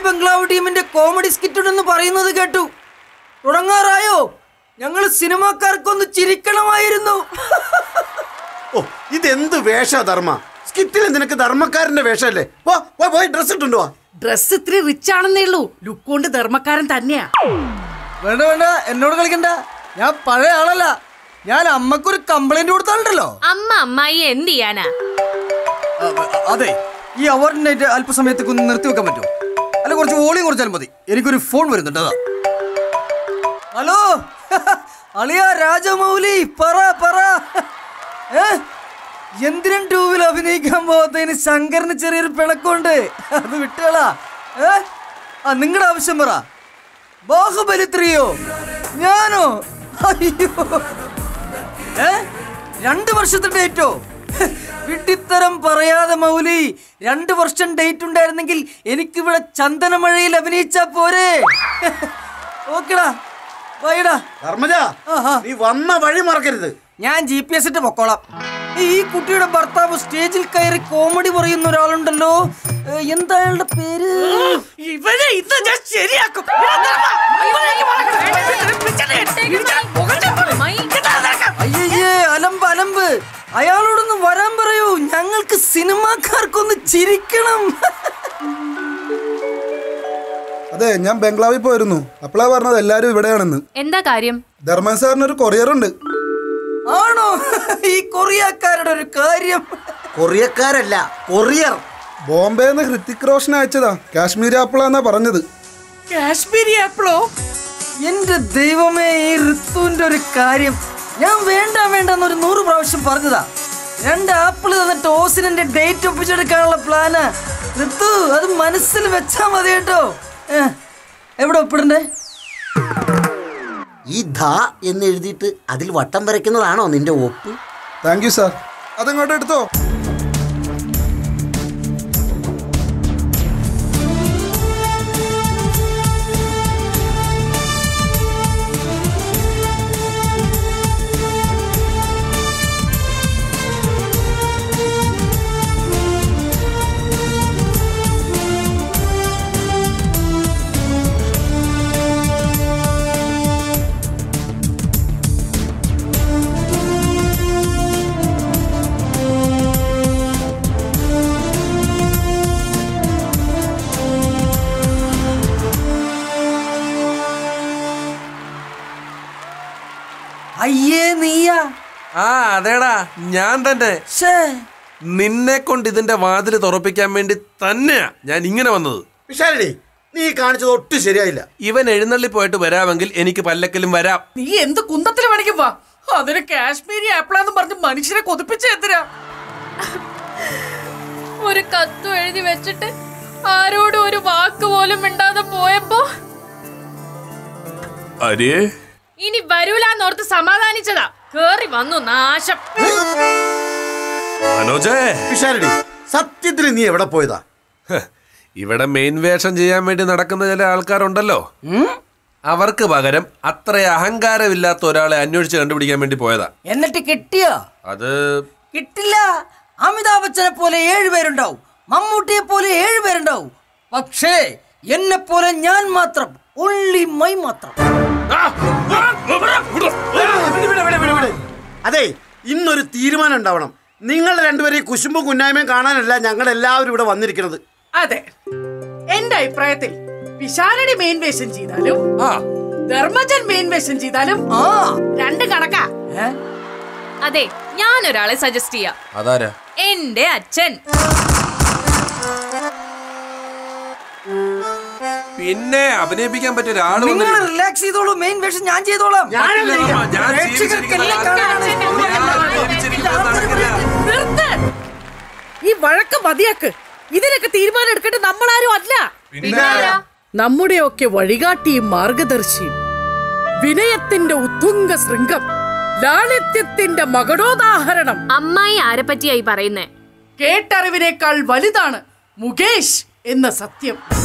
ബംഗ്ലാവ് ടീമിന്റെ comedy skit ഉണ്ടെന്ന് പറയുന്നത് കേട്ടു തുടങ്ങാറായോ ഞങ്ങൾ സിനിമാക്കാർക്കൊന്ന് ചിരിക്കണമായിരുന്നു ഓ ഇതെന്ത് വേഷ ധർമ്മ സ്കിറ്റിൽ നിനക്ക് ധർമ്മക്കാരന്റെ വേഷമല്ലേ പോ പോ, പോയി ഡ്രസ് ഇട്ടുണ്ടോ ഡ്രസ് ഇത്തിരി റിച്ച് ആണെന്നേ ഉള്ളൂ ലുക്ക് കൊണ്ട് ധർമ്മക്കാരൻ തന്നെയാ വേണ്ട വേണ്ട എന്നോട് കളിക്കണ്ട ഞാൻ പഴയ ആളല്ല ഞാൻ അമ്മക്കൊരു കംപ്ലൈന്റ് കൊടുത്താലുണ്ടല്ലോ അമ്മ അമ്മായി എന്ത് ചെയ്യാനാ അതെ ഈ അവാർഡ് നൈറ്റ് അല്പസമയത്തേക്ക് ഒന്ന് നിർത്തി വെക്കാൻ പറ്റുമോ അല്ല കുറച്ച് വോളിയം കുറച്ചാൽ മതി എനിക്കൊരു ഫോൺ വരുന്നുണ്ട് അതാ ഹലോ അളിയ രാജമൗലി പറ പറ ഏ? എന്തിനും ടൂവിൽ അഭിനയിക്കാൻ പോകാത്തതിന് ശങ്കറിന് ചെറിയൊരു പിണക്കമുണ്ട് അത് വിട്ടുകളാ ഏ ആ നിങ്ങളുടെ ആവശ്യം പറ ബാഹുബലി ത്രീയോ ഞാനോ അയ്യോ ഏ രണ്ട് വർഷത്തെ ഡേറ്റോ വിട്ടിത്തരം പറയാതെ മൗലി രണ്ട് വർഷം ഡേറ്റ് ഉണ്ടായിരുന്നെങ്കിൽ എനിക്കിവിടെ ചന്ദനമഴയിൽ അഭിനയിച്ചാ പോരെ ഓക്കെടാ ബൈഡാ ധർമ്മജ ആഹാ. നീ വന്ന വഴി മറക്കരുത് ഞാൻ ജി പി എസ് ഇട്ട് പൊക്കോളാം ഈ കുട്ടിയുടെ ഭർത്താവ് സ്റ്റേജിൽ കയറി കോമഡി പറയുന്ന ഒരാളുണ്ടല്ലോ ഏ, എന്താ അയാളുടെ പേര് ഇവനെ ഇന്ന് ഞാൻ ശരിയാക്കും അയ്യേ അലമ്പ് അലമ്പ് അയാളോടൊന്ന് വരാൻ പറയൂ ഞങ്ങൾക്ക് സിനിമാക്കാർക്കൊന്ന് ചിരിക്കണം അതെ ഞാൻ ബംഗ്ലാവിൽ പോയിരുന്നു അപ്പോഴാ പറഞ്ഞത് എല്ലാരും ഇവിടെയാണെന്ന് എന്താ കാര്യം ധർമ്മൻ സാറിന് ഒരു കൊറിയർ ഉണ്ട് ആണോ ഈ കൊറിയക്കാരുടെ ഒരു കാര്യം കൊറിയക്കാരല്ല കൊറിയർ ബോംബെന്ന് ഹൃത്തിക് റോഷൻ അയച്ചതാ കാശ്മീരി ആപ്പിളാന്നാ പറഞ്ഞത് കാശ്മീരി ആപ്പിളോ എന്റെ ദൈവമേ ഈ ഋത്തുവിന്റെ ഒരു കാര്യം ഞാൻ വേണ്ട വേണ്ട എന്നൊരു നൂറ് പ്രാവശ്യം പറഞ്ഞതാ രണ്ട് ആപ്പിൾ തന്നിട്ട് ഓസിനെ ഡേറ്റ് ഒപ്പിച്ചെടുക്കാനുള്ള പ്ലാന് ഋതു അത് മനസ്സിൽ വെച്ചാ മതി കേട്ടോ ഏ, എവിടെ ഒപ്പിടണ്ടേ ഈ ധ എന്ന് എഴുതിയിട്ട് അതിൽ വട്ടം വരയ്ക്കുന്നതാണോ നിന്റെ ഒപ്പ് താങ്ക് യു സാർ അതങ്ങോട്ട് എടുത്തോ അയ്യേ നീയാ ആ അതേടാ ഞാൻ തന്നെ ഷേ നിന്നെ കൊണ്ട് ഇതിന്റെ വാതില് തുറപ്പിക്കാൻ വേണ്ടി തന്നെയാ ഞാൻ ഇങ്ങനെ വന്നത് വിശാലടി നീ കാണിച്ചത് ഒട്ടും ശരിയായില്ല ഇവൻ എഴുന്നള്ളി പോയിട്ട് വരാമെങ്കിൽ എനിക്ക് പല്ലക്കലും വരാം നീ എന്ത് കുന്തത്തിൽ വേണമെങ്കിൽ വാ അതിന് കാശ്മീരി ആപ്പിളാന്ന് പറഞ്ഞ് മനുഷ്യരെ കൊതിപ്പിച്ച എന്തിനാ ഒരു കത്തും എഴുതി വെച്ചിട്ട് ആരോടും ഒരു വാക്ക് പോലും മിണ്ടാതെ പോയപ്പോ അരേ ഇനി വരൂലെന്നോർത്ത് സമാധാനിച്ചതാ കേറി വന്നു നാശം മനോജേ വിശാലടി സത്യത്തിൽ നീ എവിടെ പോയതാ ഹ്, ഇവിടെ മെയിൻ വേഷം ചെയ്യാൻ വേണ്ടി നടക്കുന്ന ചില ആൾക്കാരുണ്ടല്ലോ അവർക്ക് പകരം അത്ര അഹങ്കാരമില്ലാത്ത ഒരാളെ അന്വേഷിച്ച് കണ്ടുപിടിക്കാൻ വേണ്ടി പോയതാ എന്നിട്ട് കിട്ടിയോ അത് കിട്ടില്ല അമിതാഭ് ബച്ചനെ പോലെ ഏഴുപേരുണ്ടാവും മമ്മൂട്ടിയെ പോലെ ഏഴുപേരുണ്ടാവും പക്ഷേ എന്നെ പോലെ ഞാൻ മാത്രം ഒള്ളി മൈ മാത്രം അതെ ഇന്നൊരു തീരുമാനം ഉണ്ടാവണം നിങ്ങൾ രണ്ടുപേരും ഈ കുശുമ്പും കുന്നായ്മയും കാണാനല്ല ഞങ്ങൾ എല്ലാവരും ഇവിടെ വന്നിരിക്കുന്നത് അതെ എന്റെ അഭിപ്രായത്തിൽ വിശാലടി മെയിൻ വേഷം ചെയ്താലും ആ ധർമ്മജൻ മെയിൻ വേഷം ചെയ്താലും ആ രണ്ട് കണക്കാ ഏ? അതെ ഞാൻ ഒരാളെ സജസ്റ്റ് ചെയ്യാം അതാരാ എന്റെ അച്ഛൻ പിന്നെ അഭിനയിപ്പിക്കാൻ പറ്റിയ ഒരാള് നിങ്ങൾ വന്നില്ല. റിലാക്സ് ചെയ്തോളൂ മെയിൻ വേഷം ഞാൻ ചെയ്തോളാം പറ്റില്ല, മാമ. ഞാൻ പ്രേക്ഷകർക്കെല്ലാം ജീവിച്ചിരിക്കുന്ന കാണാനാണ് ഞാൻ ജീവിച്ചിരിക്കുന്നത് നടക്കില്ല. നിർത്ത് ഈ വഴക്ക് മതിയാക്ക് ഇതിനൊക്കെ തീരുമാനം എടുക്കേണ്ടത് നമ്മളാരും അല്ല പിന്നാരാ? നമ്മുടെയൊക്കെ വഴികാട്ടിയും മാർഗദർശിയും വിനയത്തിന്റെ ഉത്തുംഗ ശൃംഗം ലാളിത്യത്തിന്റെ മകടോദാഹരണം അമ്മായി ആരെ പറ്റിയായി പറയുന്നേ കേട്ടറിവിനേക്കാൾ വലുതാണ് മുകേഷ് എന്ന സത്യം